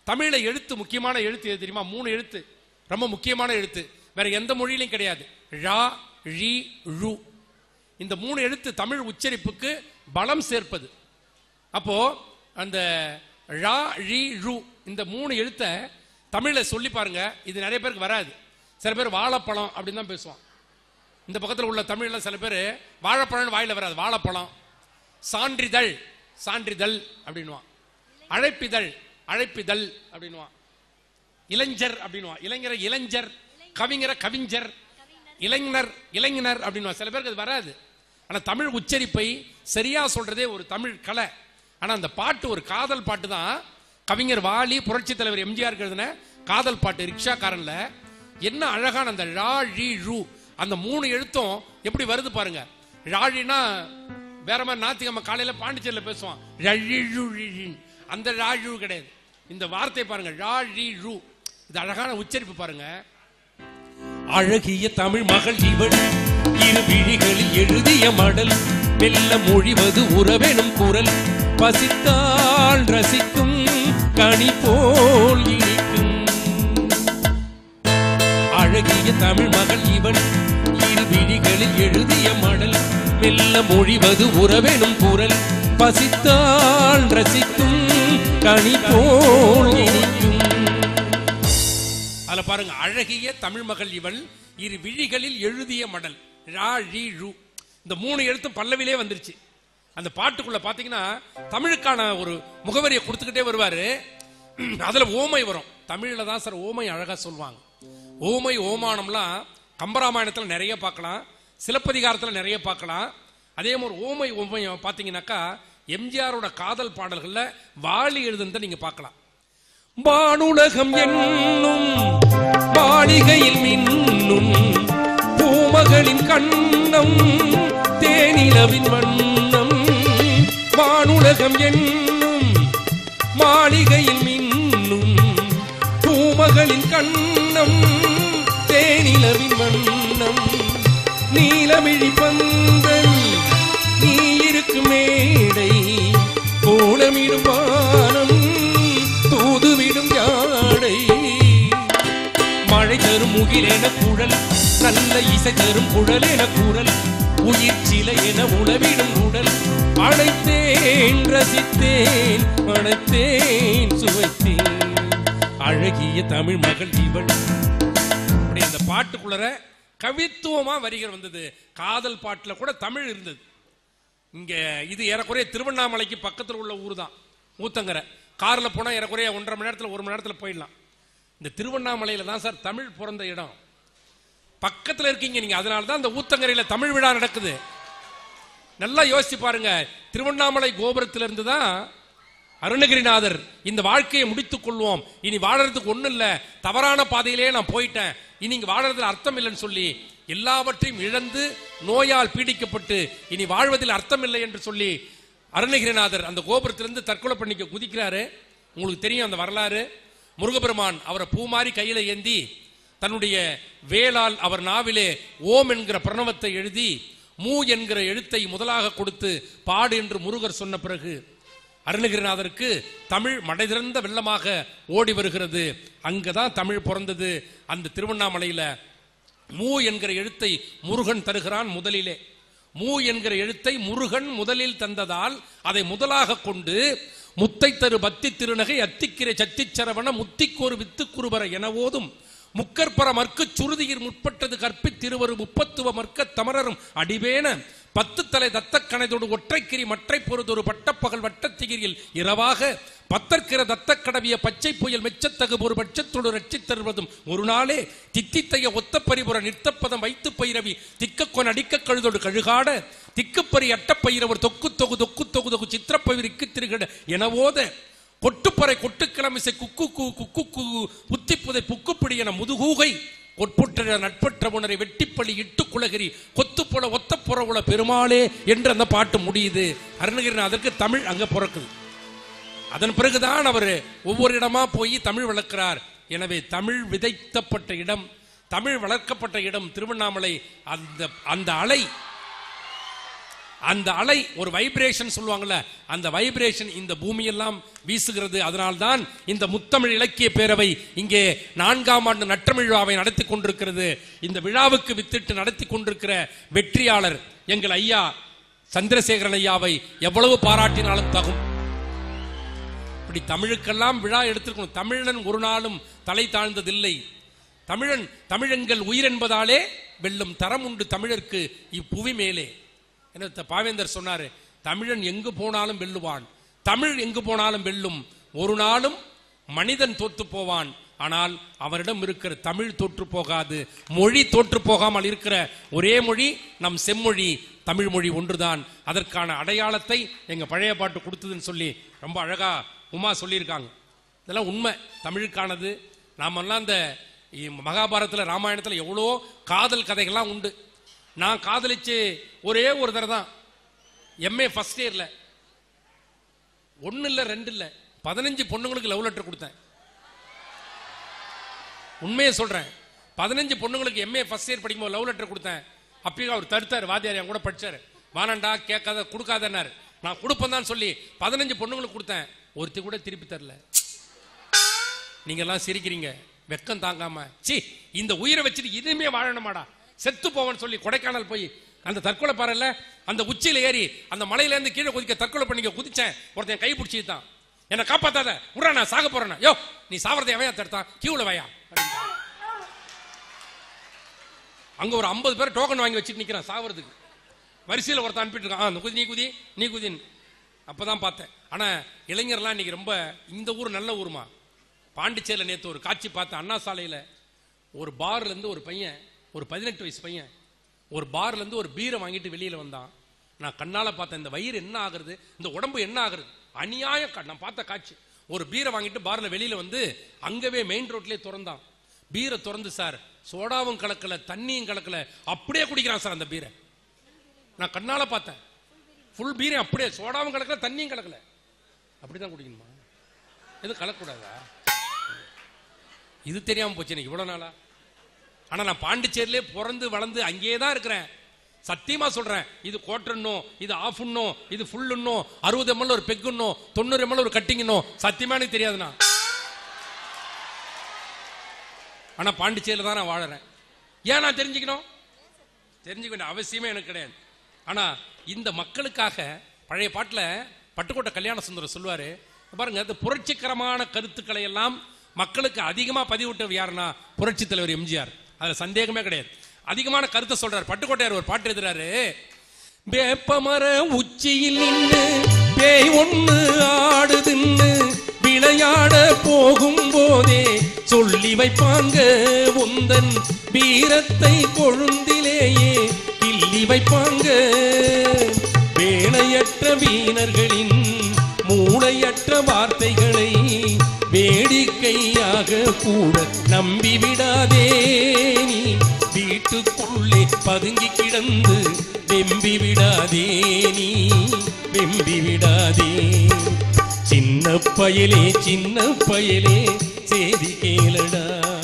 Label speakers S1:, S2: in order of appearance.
S1: தமிழ்ல எழுத்து முக்கியமான எழுத்து எது தெரியுமா மூணு எழுத்து ரொம்ப முக்கியமான எழுத்து வேற எந்த மொழியிலும் கிடையாது ழா ழி ழு இந்த மூணு எழுத்து தமிழ் உச்சரிப்புக்கு பலம் சேர்ப்பது அப்போ அந்த ழா ழி ழு இந்த மூணு எழுத்தை தமிழ்ல சொல்லி பாருங்க இது நிறைய பேருக்கு வராது சில பேர் வாழைப்பழம் அப்படின்னு தான் பேசுவான் இந்த பக்கத்தில் உள்ள தமிழ்ல சில பேர் வாழைப்பழம் வாயில வராது வாழைப்பழம் சான்றிதழ் சான்றிதழ் அப்படின்னுவான் அழைப்பிதழ் அழைப்பிதழ் அப்படின்னுவான் இளைஞர் அப்படின்னுவான் இளைஞர் இளைஞர் கவிஞர கவிஞர் இளைஞர் இளைஞர் அப்படின்னுவான் சில பேருக்கு அது வராது ஆனா தமிழ் உச்சரிப்பை சரியா சொல்றதே ஒரு தமிழ் கலை ஆனா அந்த பாட்டு ஒரு காதல் பாட்டு தான் கவிஞர் வாலி புரட்சி தலைவர் எம்ஜிஆர் எழுதின காதல் பாட்டு ரிக்ஷாக்காரன்ல என்ன அழகான அந்த ழா ழி ழு அந்த மூணு எழுத்தும் எப்படி வருது பாருங்க ழாழினா வேற மாதிரி நாத்திகம்ம காலையில பாண்டிச்சேரியில பேசுவான் ழழிழு ழிழின். அந்த ழாழு கிடையாது இந்த வார்த்தை பாருங்க ழாழி ழு இது அழகான உச்சரிப்பு பாருங்க அழகிய தமிழ் மகள் இவள் இரு விழிகளில் எழுதிய மடல் மெல்ல மொழிவது உறவெனும் குரல் பசித்தால் ரசிக்கும் கனி போல் இனிக்கும் அழகிய தமிழ் மகள் இவள் இரு விழிகளில் எழுதிய மடல் மெல்ல மொழிவது உறவெனும் குரல் பசித்தால் ரசிக்கும் கனி போல் இனிக்கும் அதுல பாருங்க அழகிய தமிழ் மகள் இவள் இரு விழிகளில் எழுதிய மடல் ரா ழி ழு இந்த மூணு எழுத்தும் பல்லவிலே வந்துருச்சு அந்த பாட்டுக்குள்ள பாத்தீங்கன்னா தமிழுக்கான ஒரு முகவரியை கொடுத்துக்கிட்டே வருவாரு அதுல ஓமை வரும் தமிழ்ல தான் சார் ஓமை அழகா சொல்லுவாங்க ஓமை ஓமானம்லாம் கம்பராமாயணத்துல நிறைய பார்க்கலாம் சிலப்பதிகாரத்துல நிறைய பார்க்கலாம் அதே மாதிரி ஓமை ஓமை பாத்தீங்கன்னாக்கா எம்ஜிஆரோட காதல் பாடல்கள்ல வாலி எழுதுனதை நீங்க பார்க்கலாம் வானுலகம் என்னும் மாளிகையில் மின்னும் பூமகளின் கண்ணம் தேனிலவின் வண்ணம் வானுலகம் என்னும் மாளிகையில் மின்னும் பூமகளின் கண்ணம் தேனிலவின் வண்ணம் நீலமிழி பந்தல் நீ இருக்கும் மேடை கோலமிடும் வானம் தூதுவிடும் யாடை மழை தரும் முகில் என குழல் நல்ல இசை தரும் குழல் என குரல் உயிர் சிலை என உளவிடும் உடல் அழைத்தேன் ரசித்தேன் அழைத்தேன் சுவைத்தேன் அழகிய தமிழ் மகள் இவள் அப்படி அந்த பாட்டுக்குள்ளர கவித்துவமா வரிகள் வந்தது காதல் பாட்டுல கூட தமிழ் இருந்தது இங்க இது ஏறக்குறைய திருவண்ணாமலைக்கு பக்கத்துல உள்ள ஊர் தான் ஊத்தங்கரை கார்ல போனா ஏறக்குறைய ஒன்றரை மணி நேரத்துல ஒரு மணி நேரத்துல போயிடலாம் இந்த திருவண்ணாமலையில தான் சார் தமிழ் பிறந்த இடம் பக்கத்துல இருக்கீங்க நீங்க அதனால தான் இந்த ஊத்தங்கரையில தமிழ் விழா நடக்குது நல்லா யோசிச்சு பாருங்க திருவண்ணாமலை கோபுரத்திலிருந்து தான் அருணகிரிநாதர் இந்த வாழ்க்கையை முடித்துக் கொள்வோம் இனி வாழறதுக்கு ஒண்ணும் இல்ல தவறான பாதையிலே நான் போயிட்டேன் இனி இங்க வாழறதுல அர்த்தம் இல்லைன்னு சொல்லி எல்லாவற்றையும் இழந்து நோயால் பீடிக்கப்பட்டு இனி வாழ்வதில் அர்த்தம் இல்லை என்று சொல்லி அருணகிரிநாதர் அந்த கோபுரத்திலிருந்து தற்கொலை பண்ணிக்க குதிக்கிறாரு உங்களுக்கு தெரியும் அந்த வரலாறு முருகபெருமான் அவரை பூமாரி கையில ஏந்தி தன்னுடைய வேளால் அவர் நாவிலே ஓம் என்கிற பிரணவத்தை எழுதி மூ என்கிற எழுத்தை முதலாக கொடுத்து பாடு என்று முருகர் சொன்ன பிறகு அருணகிரிநாதருக்கு தமிழ் மடைதிறந்த வெள்ளமாக ஓடி வருகிறது அங்கதான் தமிழ் பிறந்தது அந்த திருவண்ணாமலையில மூ என்கிற எழுத்தை முருகன் தருகிறான் முதலிலே மூ என்கிற எழுத்தை முருகன் முதலில் தந்ததால் அதை முதலாக கொண்டு முத்தை தரு பத்தி திருநகை அத்திக்கிரை சத்திச்சரவண முத்திக்கொரு வித்துக்குருவர என ஓதும் முக்கற்பர மற்கு சுருதியில் முற்பட்டது கற்பித் திருவரு முப்பத்துவ மற்க தமரரும் அடிவேன பத்து தலை தத்தக் கணைதோடு ஒற்றைக்கிரி மற்றை பொறுதொரு பட்டப்பகல் வட்டத்திகிரியில் இரவாக பத்தற்கிற தத்தக் கடவிய பச்சை புயல் மெச்சத்தகு ஒரு பட்சத்தோடு ரட்சித் தருவதும் ஒரு நாளே தித்தித்தைய ஒத்த பரிபுற நிறுத்தப்பதம் வைத்து பயிரவி திக்கக்கொன் அடிக்க கழுதோடு கழுகாட திக்குப்பறி அட்டப்பயிரவர் தொக்கு தொகு தொக்கு தொகு தொகு சித்திரப்பயிரிக்கு திருகிட என ஓத கொட்டுப்பறை கொட்டுக்கிழமிசை குக்கு கு குக்கு கு புத்திப்புதை புக்குப்பிடி என முதுகூகை கொட்புற்ற நட்பற்ற உணரை வெட்டிப்பள்ளி இட்டு குலகிரி கொத்துப்புல ஒத்த புறவுல பெருமாளே என்று அந்த பாட்டு முடியுது அருணகிரிநாதருக்கு தமிழ் அங்க பிறக்குது அதன் பிறகுதான் அவர் ஒவ்வொரு இடமா போய் தமிழ் வளர்க்கிறார் எனவே தமிழ் விதைத்தப்பட்ட இடம் தமிழ் வளர்க்கப்பட்ட இடம் திருவண்ணாமலை அந்த அந்த அலை அந்த அலை ஒரு வைப்ரேஷன் சொல்லுவாங்கல்ல அந்த வைப்ரேஷன் இந்த பூமியெல்லாம் வீசுகிறது அதனால்தான் இந்த முத்தமிழ் இலக்கிய பேரவை இங்கே நான்காம் ஆண்டு நற்றமிழ் விழாவை நடத்தி கொண்டிருக்கிறது இந்த விழாவுக்கு வித்திட்டு நடத்தி கொண்டிருக்கிற வெற்றியாளர் எங்கள் ஐயா சந்திரசேகரன் ஐயாவை எவ்வளவு பாராட்டினாலும் தகும் இப்படி தமிழுக்கெல்லாம் விழா எடுத்திருக்கணும் தமிழன் ஒரு நாளும் தலை தாழ்ந்ததில்லை தமிழன் தமிழெங்கள் உயிர் என்பதாலே வெல்லும் தரம் உண்டு தமிழருக்கு இப்புவி மேலே என்ன த- பாவேந்தர் சொன்னாரு தமிழன் எங்கு போனாலும் வெல்லுவான் தமிழ் எங்கு போனாலும் வெல்லும் ஒரு நாளும் மனிதன் தோற்று போவான் ஆனால் அவரிடம் இருக்கிற தமிழ் தோற்று போகாது மொழி தோற்று போகாமல் இருக்கிற ஒரே மொழி நம் செம்மொழி தமிழ் மொழி ஒன்றுதான் அதற்கான அடையாளத்தை எங்க பழைய பாட்டு கொடுத்ததுன்னு சொல்லி ரொம்ப அழகா உமா சொல்லியிருக்காங்க இதெல்லாம் உண்மை தமிழுக்கானது நாமெல்லாம் இந்த மகாபாரதத்தில் ராமாயணத்தில் எவ்வளோ காதல் கதைகள்லாம் உண்டு நான் காதலிச்சு ஒரே ஒரு தடவை தான் எம்ஏ ஃபர்ஸ்ட் இயர்ல ஒன்னு இல்ல ரெண்டு இல்ல பதினஞ்சு பொண்ணுங்களுக்கு லவ் லெட்டர் கொடுத்தேன் உண்மையை சொல்றேன் பதினஞ்சு பொண்ணுங்களுக்கு எம்ஏ ஃபர்ஸ்ட் இயர் படிக்கும்போது லவ் லெட்டர் கொடுத்தேன் அப்பயும் அவர் தடுத்தார் வாத்தியார் என் கூட படிச்சாரு வானண்டா கேட்காத கொடுக்காதன்னாரு நான் கொடுப்பேன் தான் சொல்லி பதினஞ்சு பொண்ணுங்களுக்கு கொடுத்தேன் ஒருத்தி கூட திருப்பி தரல நீங்க எல்லாம் சிரிக்கிறீங்க வெக்கம் தாங்காம சி இந்த உயிரை வச்சுட்டு இனிமே வாழணுமாடா செத்து போவன்னு சொல்லி கொடைக்கானல் போய் அந்த தற்கொலை பாறையில அந்த உச்சியில ஏறி அந்த மலையில இருந்து கீழே குதிக்க தற்கொலை பண்ணிக்க குதிச்சேன் ஒருத்தன் கை பிடிச்சி தான் என்னை காப்பாத்தாத உடா நான் சாக போறேன் யோ நீ சாவறதை எவையா தடுத்தான் கியூல வையா அப்படின்ட்டான். அங்க ஒரு ஐம்பது பேர் டோக்கன் வாங்கி வச்சுட்டு நிக்கிறான் சாவறதுக்கு வரிசையில் ஒருத்தன் அனுப்பிட்டு இருக்கான் ஆ, குதி நீ குதி நீ குதின்னு அப்பதான் பார்த்தேன் ஆனா இளைஞர்லாம் இன்னைக்கு ரொம்ப இந்த ஊர் நல்ல ஊருமா பாண்டிச்சேரியில் நேற்று ஒரு காட்சி பார்த்தேன் அண்ணா சாலையில் ஒரு பார்ல இருந்து ஒரு பையன் ஒரு பதினெட்டு வயசு பையன் ஒரு பார்ல இருந்து ஒரு பீரை வாங்கிட்டு வெளியில வந்தான் நான் கண்ணால பார்த்தேன் இந்த வயிறு என்ன ஆகுறது இந்த உடம்பு என்ன ஆகுறது அநியாய கா- நான் பார்த்த காட்சி ஒரு பீரை வாங்கிட்டு பார்ல வெளியில வந்து அங்கவே மெயின் ரோட்லயே திறந்தான் பீரை திறந்து சார் சோடாவும் கலக்கல தண்ணியும் கலக்கல அப்படியே குடிக்கிறான் சார் அந்த பீரை நான் கண்ணால பார்த்தேன் ஃபுல் பீரை அப்படியே சோடாவும் கலக்கல தண்ணியும் கலக்கல அப்படிதான் குடிக்கணுமா எதுவும் கலக்கக்கூடாதா இது தெரியாம போச்சு எனக்கு இவ்வளவு நாளா ஆனா நான் பாண்டிச்சேரியிலே பிறந்து வளர்ந்து அங்கேயே தான் இருக்கிறேன் சத்தியமா சொல்றேன் இது கோட்டர்னும் இது ஆஃப்னும் இது ஃபுல்லுன்னும் அறுபது எம்எல் ஒரு பெக்குன்னும் தொண்ணூறு எம்எல் ஒரு கட்டிங்கன்னும் சத்தியமா எனக்கு தெரியாதுண்ணா ஆனா பாண்டிச்சேரியில தான் நான் வாழறேன் ஏன் நான் தெரிஞ்சுக்கணும் தெரிஞ்சுக்க வேண்டிய அவசியமே எனக்கு கிடையாது ஆனா இந்த மக்களுக்காக பழைய பாட்டுல பட்டுக்கோட்டை கல்யாண சுந்தரம் சொல்லுவாரு பாருங்க இந்த புரட்சிகரமான கருத்துக்களை எல்லாம் மக்களுக்கு அதிகமா பதிவிட்டவர் யாருன்னா புரட்சி தலைவர் எம்ஜிஆர் அதுல சந்தேகமே கிடையாது அதிகமான கருத்தை சொல்றாரு பட்டுக்கோட்டையார் ஒரு பாட்டு எழுதுறாரு வேப்பமர உச்சியில் நின்று பேய் ஒண்ணு ஆடுதுன்னு விளையாட போகும் போதே சொல்லி வைப்பாங்க உந்தன் வீரத்தை கொழுந்திலேயே கிள்ளி வைப்பாங்க வேலையற்ற வீணர்களின் மூளையற்ற வார்த்தைகளை வேடிக்கையாக கூட நம்பி விடாதே நீ வீட்டுக்குள்ளே பதுங்கி கிடந்து வெம்பி விடாதே நீ வெம்பி விடாதே சின்ன பயலே சின்ன பயலே செய்தி கேளடா